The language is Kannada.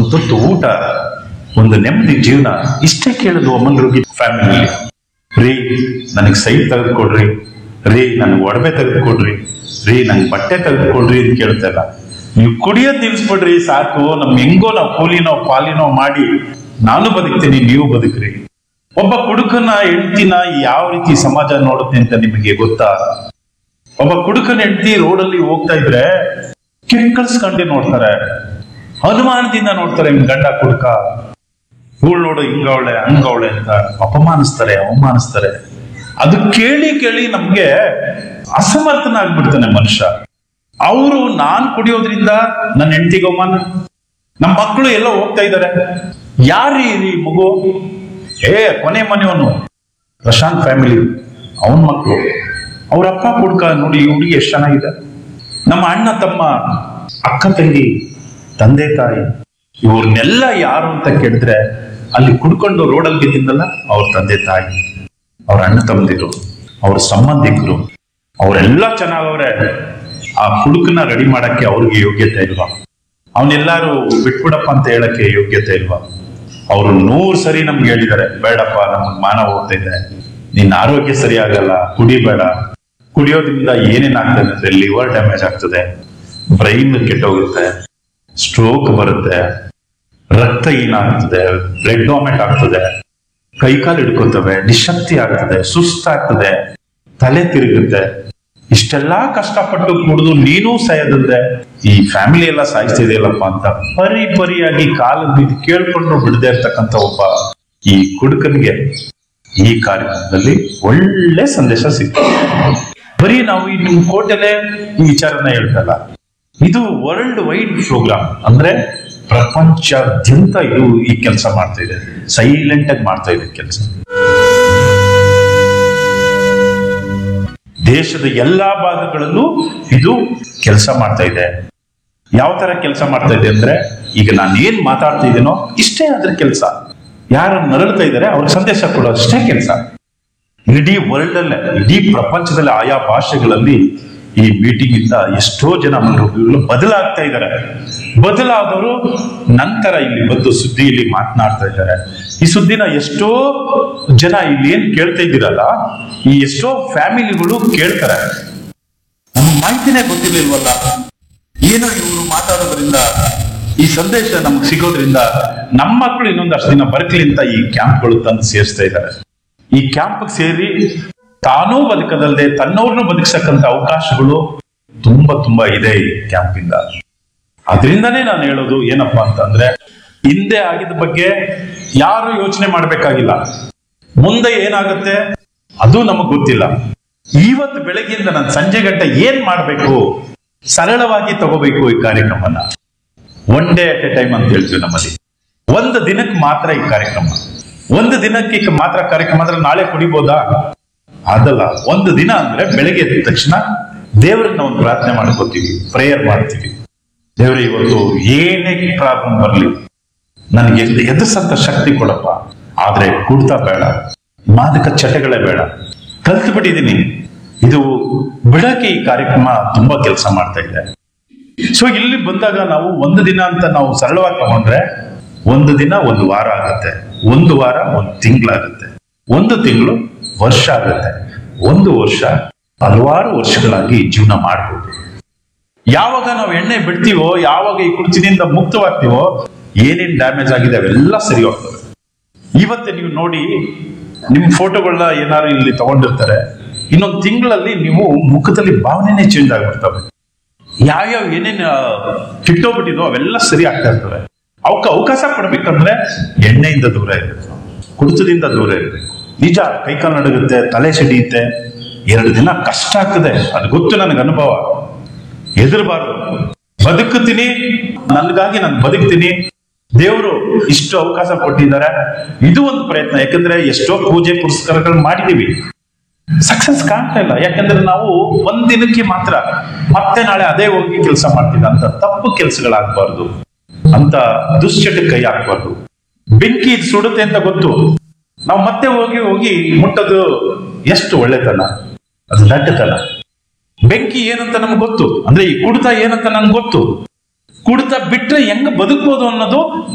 ಒಂದು ತುತ್ತು ಊಟ ಒಂದು ನೆಮ್ಮದಿ ಜೀವನ ಇಷ್ಟೇ ಕೇಳೋದು ಅಮ್ಮನ್ರಿಗೆ ಫ್ಯಾಮಿಲಿ ರೀ ನನಗೆ ಸೈಟ್ ತೆಗೆದುಕೊಡ್ರಿ ರೀ ನನಗೆ ಒಡವೆ ತೆಗೆದುಕೊಡ್ರಿ ರೀ ನಂಗೆ ಬಟ್ಟೆ ತೆಗೆದುಕೊಡ್ರಿ ಅಂತ ಕೇಳ್ತಾ ಇಲ್ಲ ನೀವು ಕುಡಿಯೋದ್ ನಿಲ್ಸ್ಬಿಡ್ರಿ ಸಾಕು ನಮ್ ಹೆಂಗೋ ನಾವು ಕೂಲಿನೋ ಪಾಲಿನೋ ಮಾಡಿ ನಾನು ಬದುಕ್ತೀನಿ ನೀವು ಬದುಕ್ರಿ ಒಬ್ಬ ಕುಡುಕನ ಹೆಂಡ್ತಿನ ಯಾವ ರೀತಿ ಸಮಾಜ ನೋಡುತ್ತೆ ಅಂತ ನಿಮಗೆ ಗೊತ್ತಾ ಒಬ್ಬ ಕುಡುಕನ ಹೆಂಡತಿ ರೋಡಲ್ಲಿ ಹೋಗ್ತಾ ಇದ್ರೆ ಕಿರ್ಕಳ್ಸ್ಕೊಂಡೆ ನೋಡ್ತಾರೆ ಅನುಮಾನದಿಂದ ನೋಡ್ತಾರೆ ನಿಮ್ ಗಂಡ ಕುಡುಕ ಇವಳು ನೋಡು ಹಿಂಗವಳೆ ಹಂಗವಳೆ ಅಂತ ಅಪಮಾನಿಸ್ತಾರೆ ಅವಮಾನಿಸ್ತಾರೆ ಅದು ಕೇಳಿ ಕೇಳಿ ನಮ್ಗೆ ಅಸಮರ್ಥನ ಆಗ್ಬಿಡ್ತಾನೆ ಮನುಷ್ಯ ಅವರು ನಾನ್ ಕುಡಿಯೋದ್ರಿಂದ ನನ್ನ ಹೆಂಡತಿಗೆ ಅವಮಾನ ನಮ್ಮ ಮಕ್ಕಳು ಎಲ್ಲ ಹೋಗ್ತಾ ಇದ್ದಾರೆ ಯಾರೀ ಈ ಮಗು ಏ ಕೊನೆ ಮನೆಯವನು ಪ್ರಶಾಂತ್ ಫ್ಯಾಮಿಲಿ ಅವನ್ ಮಕ್ಕಳು ಅವ್ರ ಅಪ್ಪ ಕುಡ್ಕ ನೋಡಿ ಈ ಹುಡುಗಿ ಎಷ್ಟು ಚೆನ್ನಾಗಿದೆ ನಮ್ಮ ಅಣ್ಣ ತಮ್ಮ ಅಕ್ಕ ತಂಗಿ ತಂದೆ ತಾಯಿ ಇವ್ರನ್ನೆಲ್ಲ ಯಾರು ಅಂತ ಕೇಳಿದ್ರೆ ಅಲ್ಲಿ ಕುಡ್ಕೊಂಡು ರೋಡಲ್ಲಿ ಬಿದ್ದಿದ್ದಲ್ಲ ಅವ್ರ ತಂದೆ ತಾಯಿ ಅವ್ರ ಅಣ್ಣ ತಮ್ಮದಿರು ಅವ್ರ ಸಂಬಂಧಿಕರು ಅವರೆಲ್ಲ ಚೆನ್ನಾಗವ್ರೆ ಆ ಹುಡುಕನ ರೆಡಿ ಮಾಡಕ್ಕೆ ಅವ್ರಿಗೆ ಯೋಗ್ಯತೆ ಇಲ್ವಾ ಅವನ್ನೆಲ್ಲಾರು ಬಿಟ್ಬಿಡಪ್ಪ ಅಂತ ಹೇಳಕ್ಕೆ ಯೋಗ್ಯತೆ ಇಲ್ವಾ ಅವರು ನೂರ್ ಸರಿ ನಮ್ಗೆ ಹೇಳಿದ್ದಾರೆ ಬೇಡಪ್ಪ ನಮಗ್ ಮಾನ ಹೋಗ್ತಾ ಇದೆ ನಿನ್ನ ಆರೋಗ್ಯ ಸರಿ ಆಗಲ್ಲ ಕುಡಿಬೇಡ ಕುಡಿಯೋದ್ರಿಂದ ಏನೇನ್ ಆಗ್ತದೆ ಅಂದ್ರೆ ಲಿವರ್ ಡ್ಯಾಮೇಜ್ ಆಗ್ತದೆ ಬ್ರೈನ್ ಕೆಟ್ಟೋಗುತ್ತೆ ಸ್ಟ್ರೋಕ್ ಬರುತ್ತೆ ರಕ್ತಹೀನ ಆಗ್ತದೆ ಬ್ಲಡ್ ಡಾಮೆಂಟ್ ಆಗ್ತದೆ ಕೈಕಾಲು ಹಿಡ್ಕೊತವೆ ನಿಶಕ್ತಿ ಆಗ್ತದೆ ಸುಸ್ತಾಗ್ತದೆ ತಲೆ ತಿರುಗುತ್ತೆ ಇಷ್ಟೆಲ್ಲಾ ಕಷ್ಟಪಟ್ಟು ಕುಡಿದು ನೀನೂ ಸಾಯದಂದ್ರೆ ಈ ಫ್ಯಾಮಿಲಿ ಎಲ್ಲ ಸಾಯಿಸ್ತಿದೆಯಲ್ಲಪ್ಪ ಅಂತ ಪರಿ ಪರಿಯಾಗಿ ಕಾಲದ ಬಿದ್ದು ಕೇಳ್ಕೊಂಡು ಬಿಡದೆ ಇರ್ತಕ್ಕಂಥ ಒಬ್ಬ ಈ ಕುಡುಕನಿಗೆ ಈ ಕಾರ್ಯಕ್ರಮದಲ್ಲಿ ಒಳ್ಳೆ ಸಂದೇಶ ಸಿಗ್ತದೆ ಬರೀ ನಾವು ಈ ನಿಮ್ ಕೋಟೆಲೆ ಈ ವಿಚಾರನ ಹೇಳ್ತಲ್ಲ ಇದು ವರ್ಲ್ಡ್ ವೈಡ್ ಪ್ರೋಗ್ರಾಮ್ ಅಂದ್ರೆ ಪ್ರಪಂಚಾದ್ಯಂತ ಇದು ಈ ಕೆಲಸ ಮಾಡ್ತಾ ಇದೆ ಸೈಲೆಂಟ್ ಆಗಿ ಮಾಡ್ತಾ ಇದೆ ಕೆಲಸ ದೇಶದ ಎಲ್ಲಾ ಭಾಗಗಳಲ್ಲೂ ಇದು ಕೆಲಸ ಮಾಡ್ತಾ ಇದೆ ಯಾವ ತರ ಕೆಲಸ ಮಾಡ್ತಾ ಇದೆ ಅಂದ್ರೆ ಈಗ ನಾನು ಏನ್ ಮಾತಾಡ್ತಾ ಇದ್ದೀನೋ ಇಷ್ಟೇ ಅದ್ರ ಕೆಲಸ ಯಾರು ನರಳ್ತಾ ಇದ್ದಾರೆ ಅವ್ರಿಗೆ ಸಂದೇಶ ಕೊಡೋ ಅಷ್ಟೇ ಕೆಲಸ ಇಡೀ ವರ್ಲ್ಡ್ ಅಲ್ಲೇ ಇಡೀ ಪ್ರಪಂಚದಲ್ಲಿ ಆಯಾ ಭಾಷೆಗಳಲ್ಲಿ ಈ ಮೀಟಿಂಗ್ ಇಂದ ಎಷ್ಟೋ ಜನ ಮನೋರೋಗಿಗಳು ಬದಲಾಗ್ತಾ ಇದ್ದಾರೆ ಬದಲಾದವರು ನಂತರ ಇಲ್ಲಿ ಬಂದು ಸುದ್ದಿಯಲ್ಲಿ ಮಾತನಾಡ್ತಾ ಇದ್ದಾರೆ ಈ ಸುದ್ದಿನ ಎಷ್ಟೋ ಜನ ಇಲ್ಲಿ ಏನ್ ಕೇಳ್ತಾ ಇದ್ದೀರಲ್ಲ ಈ ಎಷ್ಟೋ ಫ್ಯಾಮಿಲಿಗಳು ಕೇಳ್ತಾರೆ ನಮ್ಗೆ ಮಾಹಿತಿನೇ ಗೊತ್ತಿರ್ಲಿಲ್ವಲ್ಲ ಏನೋ ಇವರು ಮಾತಾಡೋದ್ರಿಂದ ಈ ಸಂದೇಶ ನಮ್ಗೆ ಸಿಗೋದ್ರಿಂದ ನಮ್ಮ ಮಕ್ಕಳು ಇನ್ನೊಂದಷ್ಟು ದಿನ ಬರ್ಕಲಿ ಅಂತ ಈ ಕ್ಯಾಂಪ್ಗಳು ತಂದು ಸೇರಿಸ್ತಾ ಇದ್ದಾರೆ ಈ ಕ್ಯಾಂಪ್ ಸೇರಿ ತಾನೂ ಬದುಕದಲ್ಲದೆ ತನ್ನವ್ರನ್ನೂ ಬದುಕಿಸಕ್ಕಂತ ಅವಕಾಶಗಳು ತುಂಬಾ ತುಂಬಾ ಇದೆ ಈ ಕ್ಯಾಂಪ್ ಇಂದ ಅದರಿಂದನೇ ನಾನು ಹೇಳೋದು ಏನಪ್ಪಾ ಅಂತಂದ್ರೆ ಹಿಂದೆ ಆಗಿದ ಬಗ್ಗೆ ಯಾರು ಯೋಚನೆ ಮಾಡ್ಬೇಕಾಗಿಲ್ಲ ಮುಂದೆ ಏನಾಗುತ್ತೆ ಅದು ನಮಗ್ ಗೊತ್ತಿಲ್ಲ ಇವತ್ತು ಬೆಳಗ್ಗೆಯಿಂದ ನಾನು ಸಂಜೆ ಗಂಟೆ ಏನ್ ಮಾಡ್ಬೇಕು ಸರಳವಾಗಿ ತಗೋಬೇಕು ಈ ಕಾರ್ಯಕ್ರಮನ one day at a time ಅಂತ ಹೇಳ್ತೀವಿ ನಮ್ಮಲ್ಲಿ ಒಂದು ದಿನಕ್ಕೆ ಮಾತ್ರ ಈ ಕಾರ್ಯಕ್ರಮ ಒಂದು ದಿನಕ್ಕೆ ಈ ಮಾತ್ರ ಕಾರ್ಯಕ್ರಮ ಅಂದ್ರೆ ನಾಳೆ ಕುಡಿಬೋದಾ ಅದಲ್ಲ ಒಂದು ದಿನ ಅಂದ್ರೆ ಬೆಳಗ್ಗೆ ಎದ್ದ ತಕ್ಷಣ ದೇವರನ್ನ ಒಂದು ಪ್ರಾರ್ಥನೆ ಮಾಡ್ಕೋತೀವಿ ಪ್ರೇಯರ್ ಮಾಡ್ತೀವಿ ದೇವರೇ ಇವತ್ತು ಏನೇ ಪ್ರಾಬ್ಲಮ್ ಬರ್ಲಿ ನನಗೆ ಎದುರಿಸಂತ ಶಕ್ತಿ ಕೊಡಪ್ಪ ಆದ್ರೆ ಕುಡ್ತಾ ಬೇಡ ಮಾದಕ ಚಟಗಳೇ ಬೇಡ ಕಲ್ತು ಬಿಟ್ಟಿದ್ದೀನಿ ಇದು ಬಿಡಕ್ಕೆ ಈ ಕಾರ್ಯಕ್ರಮ ತುಂಬಾ ಕೆಲಸ ಮಾಡ್ತಾ ಇದೆ ಸೊ ಇಲ್ಲಿ ಬಂದಾಗ ನಾವು ಒಂದು ದಿನ ಅಂತ ನಾವು ಸರಳವಾಗಿ ತಗೊಂಡ್ರೆ ಒಂದು ದಿನ ಒಂದು ವಾರ ಆಗುತ್ತೆ ಒಂದು ವಾರ ಒಂದು ತಿಂಗಳಾಗುತ್ತೆ ಒಂದು ತಿಂಗಳು ವರ್ಷ ಆಗುತ್ತೆ ಒಂದು ವರ್ಷ ಹಲವಾರು ವರ್ಷಗಳಾಗಿ ಜೀವನ ಮಾಡ್ಬೋದು ಯಾವಾಗ ನಾವು ಎಣ್ಣೆ ಬಿಡ್ತೀವೋ ಯಾವಾಗ ಈ ಕುರ್ಚಿನಿಂದ ಮುಕ್ತವಾಗ್ತೀವೋ ಏನೇನ್ ಡ್ಯಾಮೇಜ್ ಆಗಿದೆ ಅವೆಲ್ಲ ಸರಿ ಹೋಗ್ತವೆ ಇವತ್ತೇ ನೀವು ನೋಡಿ ನಿಮ್ ಫೋಟೋಗಳನ್ನ ಏನಾದ್ರು ಇಲ್ಲಿ ತಗೊಂಡಿರ್ತಾರೆ ಇನ್ನೊಂದು ತಿಂಗಳಲ್ಲಿ ನೀವು ಮುಖದಲ್ಲಿ ಭಾವನೆನೇ ಚೇಂಜ್ ಆಗ್ಬಿಡ್ತವೆ ಯಾವ್ಯಾವ ಏನೇನ್ ಕಿಟ್ಟೋಗ್ಬಿಟ್ಟಿದೋ ಅವೆಲ್ಲ ಸರಿ ಆಗ್ತಾ ಇರ್ತವೆ ಅವಕ್ಕೆ ಅವಕಾಶ ಕೊಡ್ಬೇಕಂದ್ರೆ ಎಣ್ಣೆಯಿಂದ ದೂರ ಇರಬೇಕು ಕುಡಿತದಿಂದ ದೂರ ಇರಬೇಕು ನಿಜ ಕೈಕಾಲು ನಡುಗುತ್ತೆ ತಲೆ ಸಿಡಿಯುತ್ತೆ ಎರಡು ದಿನ ಕಷ್ಟ ಆಗ್ತದೆ ಅದು ಗೊತ್ತು ನನಗೆ ಅನುಭವ ಹೆದರ್ಬಾರ್ದು ಬದುಕುತ್ತೀನಿ ನನ್ಗಾಗಿ ನಾನು ಬದುಕ್ತೀನಿ ದೇವರು ಇಷ್ಟು ಅವಕಾಶ ಕೊಟ್ಟಿದ್ದಾರೆ ಇದು ಒಂದು ಪ್ರಯತ್ನ ಯಾಕಂದ್ರೆ ಎಷ್ಟೋ ಪೂಜೆ ಪುರಸ್ಕಾರಗಳು ಮಾಡಿದೀವಿ ಸಕ್ಸಸ್ ಕಾಣ್ತಾ ಇಲ್ಲ ಯಾಕಂದ್ರೆ ನಾವು ಒಂದ್ ದಿನಕ್ಕೆ ಮಾತ್ರ ಮತ್ತೆ ನಾಳೆ ಅದೇ ಹೋಗಿ ಕೆಲಸ ಮಾಡ್ತೀವಿ ಅಂತ ತಪ್ಪು ಕೆಲಸಗಳಾಗಬಾರ್ದು ಅಂತ ದುಶ್ಚಟಕ್ಕೆ ಕೈ ಹಾಕ್ಬಾರ್ದು ಬೆಂಕಿ ಇದು ಸುಡುತ್ತೆ ಅಂತ ಗೊತ್ತು ನಾವು ಮತ್ತೆ ಹೋಗಿ ಹೋಗಿ ಮುಟ್ಟೋದು ಎಷ್ಟು ಒಳ್ಳೆತನ ಅದು ದಡ್ಡತನ ಬೆಂಕಿ ಏನಂತ ನಮ್ಗೆ ಗೊತ್ತು ಅಂದ್ರೆ ಈ ಕುಡಿತ ಏನಂತ ನನ್ಗೆ ಗೊತ್ತು ಕುಡಿತ ಬಿಟ್ರೆ ಹೆಂಗ್ ಬದುಕ್ಬೋದು ಅನ್ನೋದು